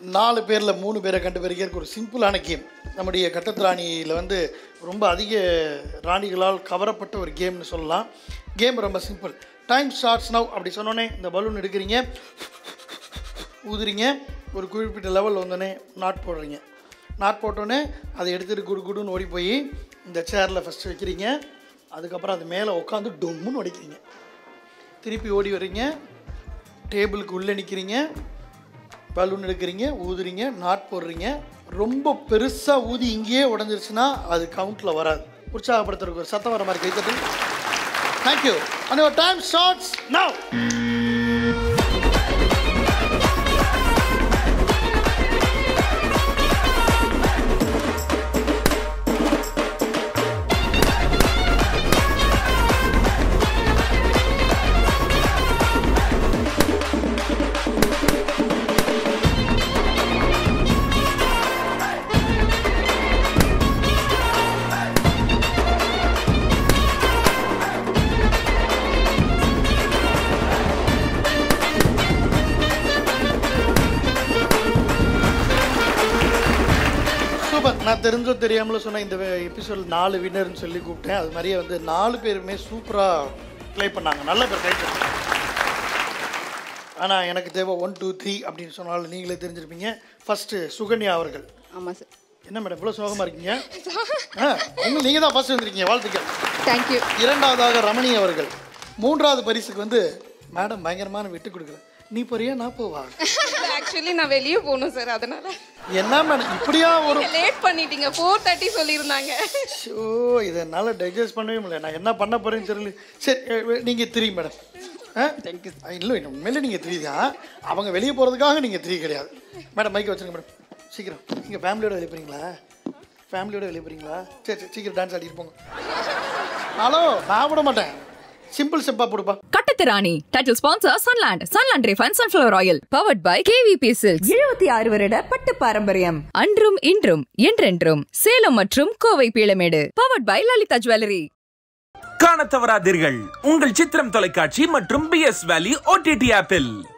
நாலு பேரில் மூணு பேரை கண்டுபிடிக்கிறதுக்கு ஒரு சிம்பிளான கேம் நம்முடைய கட்டத்திராணியில் வந்து ரொம்ப அதிக ராணிகளால் கவரப்பட்ட ஒரு கேம்னு சொல்லலாம் கேம் ரொம்ப சிம்பிள் டைம் ஸ்டார்ட்ஸ் நவ் அப்படி சொன்னோன்னே இந்த பலூன் எடுக்கிறீங்க ஊதுறீங்க ஒரு குறிப்பிட்ட லெவல் வந்தோடனே நாட் போடுறீங்க நாட் போட்டோன்னே அதை எடுத்துகிட்டு குடு குடுன்னு ஓடி போய் இந்த சேரில் ஃபஸ்ட்டு வைக்கிறீங்க அதுக்கப்புறம் அது மேலே உட்காந்து டொம்முன்னு உடைக்கிறீங்க திருப்பி ஓடி வர்றீங்க டேபிளுக்கு உள்ளே நிற்கிறீங்க பலூன் எடுக்கிறீங்க ஊதுறீங்க நாட் போடுறீங்க ரொம்ப பெருசாக ஊதி இங்கேயே உடஞ்சிருச்சுன்னா அது கவுண்டில் வராது உற்சாகப்படுத்துறதுக்கு ஒரு சத்தம் வர மாதிரி கைத்தட்டு thank you and time shorts now super நான் தெரிஞ்சோ தெரியாமலோ சொன்ன இந்த எபிசோட் நாலு வின்னர்னு சொல்லி கூப்பிட்டேன் அது மாதிரியே வந்து நாலு பேருமே சூப்பராக ப்ளே பண்ணாங்க நல்ல பேர் கைட்டு ஆனால் எனக்கு தேவை ஒன் டூ த்ரீ அப்படின்னு சொன்னாலும் நீங்களே தெரிஞ்சிருப்பீங்க ஃபஸ்ட்டு சுகன்யா அவர்கள் ஆமாம் சார் என்ன மேடம் இவ்வளோ சோகமாக இருக்கீங்க ஆ உங்கள் நீங்கள் தான் ஃபஸ்ட்டு வந்திருக்கீங்க வாழ்த்துக்கள் தேங்க்யூ இரண்டாவதாக ரமணி அவர்கள் மூன்றாவது பரிசுக்கு வந்து மேடம் பயங்கரமான விட்டு கொடுக்கல நீ போறியா நான் போவா ஆக்சுவலி நான் வெளியே போகணும் சார் அதனால என்ன மேடம் இப்படியா ஒரு லேட் பண்ணிட்டீங்க ஃபோர் தேர்ட்டி சொல்லியிருந்தாங்க ஷோ இதை என்னால் டைஜஸ்ட் பண்ணவே முடியல நான் என்ன பண்ண போறேன்னு தெரியல சரி நீங்கள் த்ரீ மேடம் ஆ தேங்க்யூ இல்லை இல்லை உண்மையிலே நீங்கள் த்ரீ தான் அவங்க வெளியே போகிறதுக்காக நீங்கள் த்ரீ கிடையாது மேடம் மைக்கை வச்சுருங்க மேடம் சீக்கிரம் நீங்கள் ஃபேமிலியோட வெளியே போகிறீங்களா ஃபேமிலியோட வெளியே போகிறீங்களா சரி சரி சீக்கிரம் டான்ஸ் ஆடிட்டு போங்க ஹலோ நான் விட மாட்டேன் சிம்பிள் ஸ்டெப்பாக போடுப்பா கட்டத்திராணி title sponsor Sunland Sunland refine sunflower oil powered by KVP silks எழுபத்தி ஆறு வருட பட்டு பாரம்பரியம் அன்றும் இன்றும் என்றென்றும் சேலம் மற்றும் Kovai Peelamedu powered by Lalitha jewellery காணத் தவறாதீர்கள் உங்கள் சித்திரம் தொலைக்காட்சி மற்றும் பி எஸ் வேலி ஓடிடி ஆப்பில்